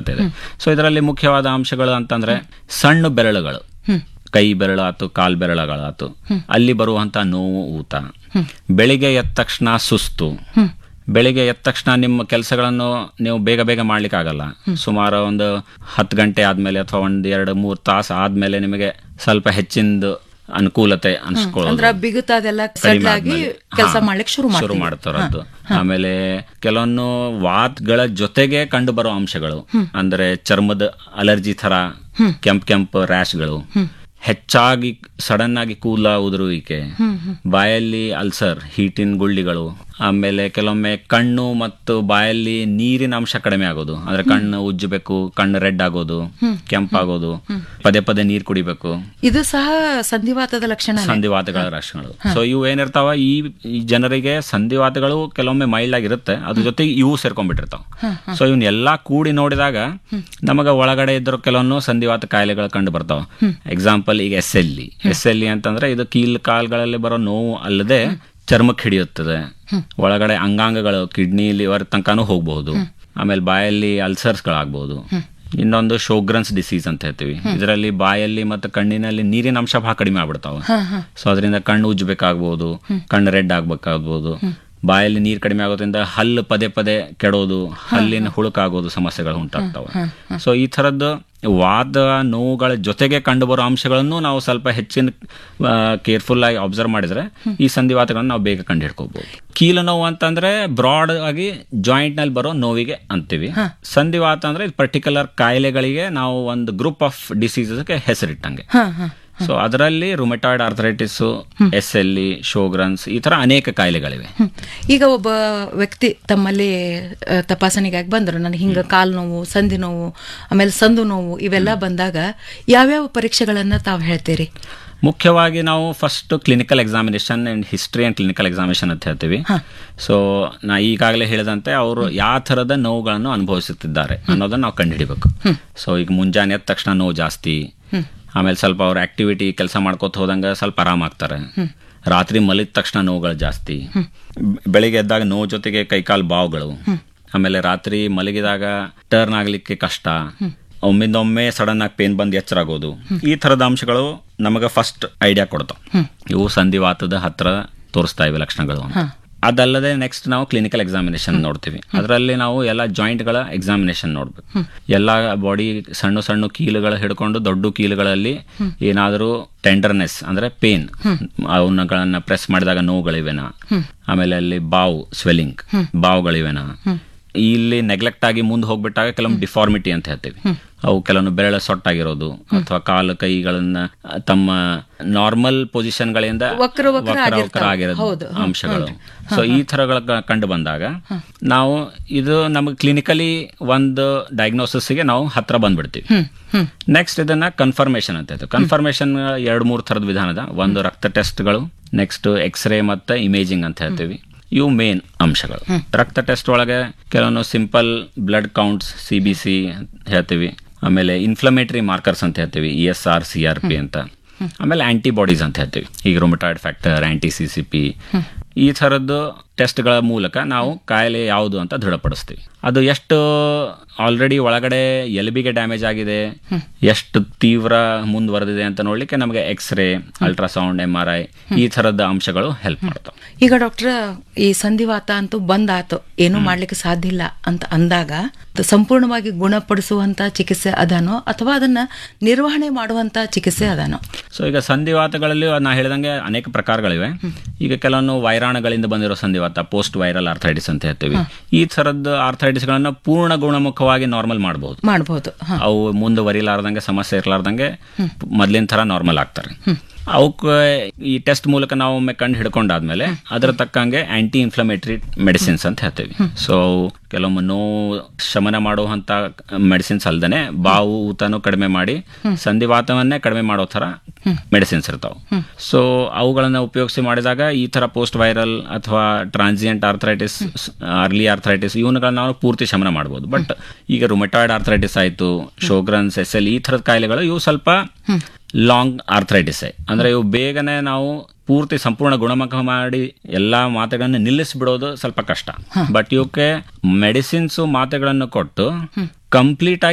ಅವಶ್ಯಕತೆ ಇದೆ ಸೊ ಇದರಲ್ಲಿ ಮುಖ್ಯವಾದ ಅಂಶಗಳು ಅಂತಂದ್ರೆ ಸಣ್ಣ ಬೆರಳುಗಳು ಕೈ ಬೆರಳಾತು ಕಾಲ್ ಬೆರಳುಗಳಾತು ಅಲ್ಲಿ ಬರುವಂತ ನೋವು ಊತ ಬೆಳಿಗ್ಗೆ ಎದ್ದ ತಕ್ಷಣ ಸುಸ್ತು ಬೆಳಿಗ್ಗೆ ಎದ್ದ ತಕ್ಷಣ ನಿಮ್ಮ ಕೆಲಸಗಳನ್ನು ನೀವು ಬೇಗ ಬೇಗ ಮಾಡ್ಲಿಕ್ಕೆ ಆಗಲ್ಲ ಸುಮಾರು ಒಂದು ಹತ್ತು ಗಂಟೆ ಆದ್ಮೇಲೆ ಅಥವಾ ಒಂದ್ ಎರಡು ಮೂರು ತಾಸು ಆದ್ಮೇಲೆ ನಿಮಗೆ ಸ್ವಲ್ಪ ಹೆಚ್ಚಿಂದು ಅನುಕೂಲತೆ ಅನ್ಸ್ಕೊಳ್ಳೋದು ಅಂದ್ರ ಬಿಗುತ ಅದೆಲ್ಲ ಕಡಿಮೆ ಸೆಟ್ಲ್ ಆಗಿ ಆದ್ಮೇಲೆ. ಕೆಲಸ ಹಾ, ಮಾಡ್ಲಿಕ್ಕೆ ಶುರು ಶುರು ಮಾಡ್ತೀವಿ ಮಾಡ್ತಾರದ್ದು ಆಮೇಲೆ ಕೆಲವೊಂದು ವಾತ್ಗಳ ಜೊತೆಗೆ ಕಂಡು ಬರೋ ಅಂಶಗಳು ಅಂದ್ರೆ ಚರ್ಮದ ಅಲರ್ಜಿ ತರ ಕೆಂಪ್ ಕೆಂಪ್ ರ್ಯಾಶ್ಗಳು ಹೆಚ್ಚಾಗಿ ಸಡನ್ ಆಗಿ ಕೂಲ ಉದುರುವಿಕೆ ಬಾಯಲ್ಲಿ ಅಲ್ಸರ್ ಹೀಟಿನ ಗುಳ್ಳಿಗಳು ಆಮೇಲೆ ಕೆಲವೊಮ್ಮೆ ಕಣ್ಣು ಮತ್ತು ಬಾಯಲ್ಲಿ ನೀರಿನ ಅಂಶ ಕಡಿಮೆ ಆಗೋದು ಅಂದ್ರೆ ಕಣ್ಣು ಉಜ್ಜಬೇಕು ಕಣ್ಣು ರೆಡ್ ಆಗೋದು ಕೆಂಪಾಗೋದು ಪದೇ ಪದೇ ನೀರು ಕುಡಿಬೇಕು ಇದು ಸಹ ಸಂಧಿವಾತದ ಲಕ್ಷಣ ಸಂಧಿವಾತಗಳ ಲಕ್ಷಣಗಳು ಸೊ ಇವು ಏನಿರ್ತಾವ ಈ ಈ ಜನರಿಗೆ ಸಂಧಿವಾತಗಳು ಕೆಲವೊಮ್ಮೆ ಮೈಲ್ಡ್ ಆಗಿರುತ್ತೆ ಅದ್ರ ಜೊತೆಗೆ ಇವು ಸೇರ್ಕೊಂಡ್ಬಿಟ್ಟಿರ್ತಾವ ಸೊ ಇವನ್ ಎಲ್ಲಾ ಕೂಡಿ ನೋಡಿದಾಗ ನಮಗ ಒಳಗಡೆ ಇದ್ರ ಕೆಲವೊಂದು ಸಂಧಿವಾತ ಕಾಯಿಲೆಗಳು ಕಂಡು ಬರ್ತಾವ ಎಕ್ಸಾಂಪಲ್ ಈಗ S L E S L E ಅಂತಂದ್ರೆ ಇದು ಕೀಲ್ ಕಾಲ್ಗಳಲ್ಲಿ ಬರೋ ನೋವು ಅಲ್ಲದೆ ಚರ್ಮಕ್ಕೆ ಹಿಡಿಯುತ್ತದೆ ಒಳಗಡೆ ಅಂಗಾಂಗಗಳು ಕಿಡ್ನಿ ಲಿವರ್ ತನಕನೂ ಹೋಗಬಹುದು ಆಮೇಲೆ ಬಾಯಲ್ಲಿ ಅಲ್ಸರ್ಸ್ಗಳಾಗಬಹುದು ಇನ್ನೊಂದು ಶೋಗ್ರನ್ಸ್ ಡಿಸೀಸ್ ಅಂತ ಹೇಳ್ತೀವಿ ಇದರಲ್ಲಿ ಬಾಯಲ್ಲಿ ಮತ್ತು ಕಣ್ಣಿನಲ್ಲಿ ನೀರಿನ ಅಂಶ ಬಹಳ ಕಡಿಮೆ ಆಗ್ಬಿಡ್ತಾವ ಸೊ ಅದರಿಂದ ಕಣ್ಣು ಉಜ್ಜಬೇಕಾಗ್ಬೋದು ಕಣ್ಣು ರೆಡ್ ಆಗ್ಬೇಕಾಗ್ಬೋದು ಬಾಯಲ್ಲಿ ನೀರು ಕಡಿಮೆ ಆಗೋದ್ರಿಂದ ಹಲ್ಲು ಪದೇ ಪದೇ ಕೆಡೋದು ಹಲ್ಲಿನ ಹುಳುಕಾಗೋದು ಸಮಸ್ಯೆಗಳು ಉಂಟಾಗ್ತಾವೆ ಸೊ ಈ ಥರದ್ದು ವಾದ ನೋವುಗಳ ಜೊತೆಗೆ ಕಂಡುಬರೋ ಅಂಶಗಳನ್ನು ನಾವು ಸ್ವಲ್ಪ ಹೆಚ್ಚಿನ ಕೇರ್ಫುಲ್ ಆಗಿ ಅಬ್ಸರ್ವ್ ಮಾಡಿದ್ರೆ ಈ ಸಂಧಿವಾತಗಳನ್ನು ನಾವು ಬೇಗ ಕಂಡು ಹಿಡ್ಕೋಬಹುದು ಕೀಲು ನೋವು ಅಂತಂದ್ರೆ ಬ್ರಾಡ್ ಆಗಿ ಜಾಯಿಂಟ್ ನಲ್ಲಿ ಬರೋ ನೋವಿಗೆ ಅಂತೀವಿ ಸಂಧಿವಾತ ಅಂದ್ರೆ ಪರ್ಟಿಕ್ಯುಲರ್ ಕಾಯಿಲೆಗಳಿಗೆ ನಾವು ಒಂದು ಗ್ರೂಪ್ ಆಫ್ ಡಿಸೀಸಸ್ಗೆ ಹೆಸರಿಟ್ಟಂಗೆ ಹಾ ಹಾ ಸೊ ಅದರಲ್ಲಿ rheumatoid arthritis S L E Sjogren's ಈ ತರ ಅನೇಕ ಕಾಯಿಲೆಗಳಿವೆ ಹ್ಮ್. ಈಗ ಒಬ್ಬ ವ್ಯಕ್ತಿ ತಮ್ಮಲ್ಲಿ ಆ, ತಪಾಸಣೆಗಾಗಿ ಬಂದರು ನನಗೆ ಹಿಂಗ ಕಾಲು ನೋವು ಸಂಧಿ ನೋವು ಆಮೇಲೆ ಸಂದು ನೋವು ಇವೆಲ್ಲ ಬಂದಾಗ ಯಾವ್ಯಾವ ಪರೀಕ್ಷೆಗಳನ್ನ ತಾವು ಹೇಳ್ತೀರಿ ಮುಖ್ಯವಾಗಿ ನಾವು first clinical examination and history and clinical examination ಅಂತ ಹೇಳ್ತೀವಿ ಸೊ ನಾ ಈಗಾಗಲೇ ಹೇಳಿದಂತೆ ಅವರು ಯಾವ ಥರದ ನೋವುಗಳನ್ನು ಅನುಭವಿಸುತ್ತಿದ್ದಾರೆ ಅನ್ನೋದನ್ನ ನಾವು ಕಂಡುಹಿಡಿಬೇಕು ಸೊ ಈಗ ಮುಂಜಾನೆ ಎದ್ದ ತಕ್ಷಣ ನೋವು ಜಾಸ್ತಿ ಆಮೇಲೆ ಸ್ವಲ್ಪ ಅವ್ರ ಆಕ್ಟಿವಿಟಿ ಕೆಲಸ ಮಾಡ್ಕೋತ ಹೋದಂಗ ಸ್ವಲ್ಪ ಆರಾಮಾಗ್ತಾರೆ ರಾತ್ರಿ ಮಲಗಿದ ತಕ್ಷಣ ನೋವುಗಳು ಜಾಸ್ತಿ ಬೆ- ಬೆಳಿಗ್ಗೆ ಎದ್ದಾಗ ನೋವು ಜೊತೆಗೆ ಕೈಕಾಲು ಬಾವುಗಳು ಆಮೇಲೆ ರಾತ್ರಿ ಮಲಗಿದಾಗ ಟರ್ನ್ ಆಗ್ಲಿಕ್ಕೆ ಕಷ್ಟ ಒಮ್ಮಿಂದೊಮ್ಮೆ ಸಡನ್ ಆಗಿ ಪೇನ್ ಬಂದು ಎಚ್ಚರಾಗೋದು ಈ ತರದ ಅಂಶಗಳು ನಮಗೆ ಫಸ್ಟ್ ಐಡಿಯಾ ಕೊಡ್ತಾವ ಇವು ಸಂಧಿವಾತದ ಹತ್ರ ತೋರಿಸ್ತಾ ಇವೆ ಲಕ್ಷಣಗಳು ಅಂತ. ಅದಲ್ಲದೆ ನೆಕ್ಸ್ಟ್ ನಾವು ಕ್ಲಿನಿಕಲ್ ಎಕ್ಸಾಮಿನೇಷನ್ ನೋಡ್ತೀವಿ ಅದರಲ್ಲಿ ನಾವು ಎಲ್ಲ ಜಾಯಿಂಟ್ಗಳ ಎಕ್ಸಾಮಿನೇಷನ್ ನೋಡ್ಬೇಕು ಎಲ್ಲ ಬಾಡಿ ಸಣ್ಣ ಸಣ್ಣ ಕೀಲುಗಳು ಹಿಡ್ಕೊಂಡು ದೊಡ್ಡ ಕೀಲುಗಳಲ್ಲಿ ಏನಾದರೂ ಟೆಂಡರ್ನೆಸ್ ಅಂದ್ರೆ ಪೇನ್ ಅವನ್ನಗಳನ್ನ ಪ್ರೆಸ್ ಮಾಡಿದಾಗ ನೋವುಗಳಿವೆನಾ ಆಮೇಲೆ ಅಲ್ಲಿ ಬಾವು ಸ್ವೆಲ್ಲಿಂಗ್ ಬಾವುಗಳಿವೆನಾ ಇಲ್ಲಿ ನೆಗ್ಲೆಕ್ಟ್ ಆಗಿ ಮುಂದೆ ಹೋಗ್ಬಿಟ್ಟಾಗ ಕೆಲವೊಂದು ಡಿಫಾರ್ಮಿಟಿ ಅಂತ ಹೇಳ್ತೀವಿ ಅವು ಕೆಲವೊಂದು ಬೆರಳ ಸೊಟ್ಟಾಗಿರೋದು ಅಥವಾ ಕಾಲು ಕೈಗಳನ್ನ ತಮ್ಮ ನಾರ್ಮಲ್ ಪೊಸಿಷನ್ಗಳಿಂದ ವಕ್ರ ವಕ್ರ ಆಗಿರ್ತಾವೆ. ಆಗಿರೋದು ಹೌದು. ಹ, ಅಂಶಗಳು ಸೊ ಈ ಥರಗಳ ಕಂಡು ಬಂದಾಗ ನಾವು ಇದು ನಮಗೆ ಕ್ಲಿನಿಕಲಿ ಒಂದು ಡಯಾಗ್ನೋಸಿಸ್ಗೆ ನಾವು ಹತ್ರ ಬಂದ್ಬಿಡ್ತೀವಿ ನೆಕ್ಸ್ಟ್ ಇದನ್ನ ಕನ್ಫರ್ಮೇಶನ್ ಅಂತ ಹೇಳ್ತೀವಿ ಕನ್ಫರ್ಮೇಶನ್ ಎರಡು ಮೂರು ಥರದ ವಿಧಾನದ ಒಂದು ರಕ್ತ ಟೆಸ್ಟ್ಗಳು ನೆಕ್ಸ್ಟ್ ಎಕ್ಸ್ರೇ ಮತ್ತು ಇಮೇಜಿಂಗ್ ಅಂತ ಹೇಳ್ತೀವಿ ಇವು ಮೇನ್ ಅಂಶಗಳು ರಕ್ತ ಟೆಸ್ಟ್ ಒಳಗೆ ಕೆಲವೊಂದು simple blood counts C B C ಹೇಳ್ತೀವಿ ಆಮೇಲೆ ಇನ್ಫ್ಲಮೇಟರಿ ಮಾರ್ಕರ್ಸ್ ಅಂತ ಹೇಳ್ತೀವಿ E S R C R P ಅಂತ ಆಮೇಲೆ ಆಂಟಿಬಾಡೀಸ್ ಅಂತ ಹೇಳ್ತೀವಿ ಈಗ rheumatoid factor anti C C P ಈ ಥರದ್ದು ಟೆಸ್ಟ್ಗಳ ಮೂಲಕ ನಾವು ಕಾಯಿಲೆ ಯಾವುದು ಅಂತ ದೃಢಪಡಿಸ್ತೀವಿ ಅದು ಎಷ್ಟು ಆಲ್ರೆಡಿ ಒಳಗಡೆ ಎಲುಬಿಗೆ ಡ್ಯಾಮೇಜ್ ಆಗಿದೆ ಎಷ್ಟು ತೀವ್ರ ಮುಂದುವರೆದಿದೆ ಅಂತ ನೋಡ್ಲಿಕ್ಕೆ ನಮಗೆ x ray ultrasound M R I ಈ ಥರದ ಅಂಶಗಳು ಹೆಲ್ಪ್ ಮಾಡ್ತಾವೆ ಈಗ ಡಾಕ್ಟರ್ ಈ ಸಂಧಿವಾತ ಅಂತೂ ಬಂದಾತು ಏನೂ ಮಾಡ್ಲಿಕ್ಕೆ ಸಾಧ್ಯ ಇಲ್ಲ ಅಂತ ಅಂದಾಗ ಅದು ಸಂಪೂರ್ಣವಾಗಿ ಗುಣಪಡಿಸುವಂತ ಚಿಕಿತ್ಸೆ ಅದಾನೋ ಅಥವಾ ಅದನ್ನ ನಿರ್ವಹಣೆ ಮಾಡುವಂತ ಚಿಕಿತ್ಸೆ ಅದಾನೋ ಸೊ ಈಗ ಸಂಧಿವಾತಗಳಲ್ಲಿ ನಾ ಹೇಳಿದಂಗೆ ಅನೇಕ ಪ್ರಕಾರಗಳಿವೆ ಈಗ ಕೆಲವೊಂದು ವೈರಾಣುಗಳಿಂದ ಬಂದಿರೋ ಸಂಧಿವಾತ ಪೋಸ್ಟ್ ವೈರಲ್ ಆರ್ಥೈಟಿಸ್ ಅಂತ ಹೇಳ್ತೀವಿ ಈ ಥರದ್ದು ಆರ್ಥೈಟಿಸ್ಗಳನ್ನ ಪೂರ್ಣ ಗುಣಮುಖವಾಗಿ ನಾರ್ಮಲ್ ಮಾಡಬಹುದು ಮಾಡಬಹುದು ಅವು ಮುಂದುವರಿಲಾರ್ದಂಗೆ ಸಮಸ್ಯೆ ಇರಲಾರ್ದಂಗೆ ಮೊದ್ಲಿನ ಥರ ನಾರ್ಮಲ್ ಆಗ್ತಾರೆ ಅವಕ್ಕೆ ಈ ಟೆಸ್ಟ್ ಮೂಲಕ ನಾವು ಒಮ್ಮೆ ಕಂಡು ಹಿಡ್ಕೊಂಡಾದ್ಮೇಲೆ ಅದರ ತಕ್ಕಂಗೆ ಆಂಟಿ ಇನ್ಫ್ಲಮೇಟರಿ ಮೆಡಿಸಿನ್ಸ್ ಅಂತ ಹೇಳ್ತೀವಿ ಸೊ ಕೆಲವೊಮ್ಮೆ ನೋವು ಶಮನ ಮಾಡುವಂತ ಮೆಡಿಸಿನ್ಸ್ ಅಲ್ದೇನೆ ಬಾವು ಊತನೂ ಕಡಿಮೆ ಮಾಡಿ ಸಂಧಿವಾತವನ್ನೇ ಕಡಿಮೆ ಮಾಡೋ ಥರ ಮೆಡಿಸಿನ್ಸ್ ಇರ್ತಾವೆ ಸೊ ಅವುಗಳನ್ನ ಉಪಯೋಗಿಸಿ ಮಾಡಿದಾಗ ಈ ಥರ ಪೋಸ್ಟ್ ವೈರಲ್ ಅಥವಾ ಟ್ರಾನ್ಸಿಯಂಟ್ ಆರ್ಥರೈಟಿಸ್ ಅರ್ಲಿ ಆರ್ಥರೈಟಿಸ್ ಇವನ್ನುಗಳನ್ನ ನಾವು ಪೂರ್ತಿ ಶಮನ ಮಾಡ್ಬೋದು ಬಟ್ ಈಗ ರುಮೆಟಾಯ್ಡ್ ಆರ್ಥರೈಟಿಸ್ ಆಯಿತು ಶೋಗ್ರನ್ಸ್ ಎಸ್ ಎಲ್ ಈ ಥರದ ಕಾಯಿಲೆಗಳು ಇವು ಸ್ವಲ್ಪ ಲಾಂಗ್ ಆರ್ಥರೈಟಿಸ್ ಅಂದ್ರೆ ಇವು ಬೇಗನೆ ನಾವು ಪೂರ್ತಿ ಸಂಪೂರ್ಣ ಗುಣಮುಖ ಮಾಡಿ ಎಲ್ಲಾ ಮಾತೆಗಳನ್ನು ನಿಲ್ಲಿಸ್ಬಿಡೋದು ಸ್ವಲ್ಪ ಕಷ್ಟ ಬಟ್ ಇವಕ್ಕೆ ಮೆಡಿಸಿನ್ಸ್ ಮಾತೆಗಳನ್ನು ಕೊಟ್ಟು ಕಂಪ್ಲೀಟ್ ಆಗಿ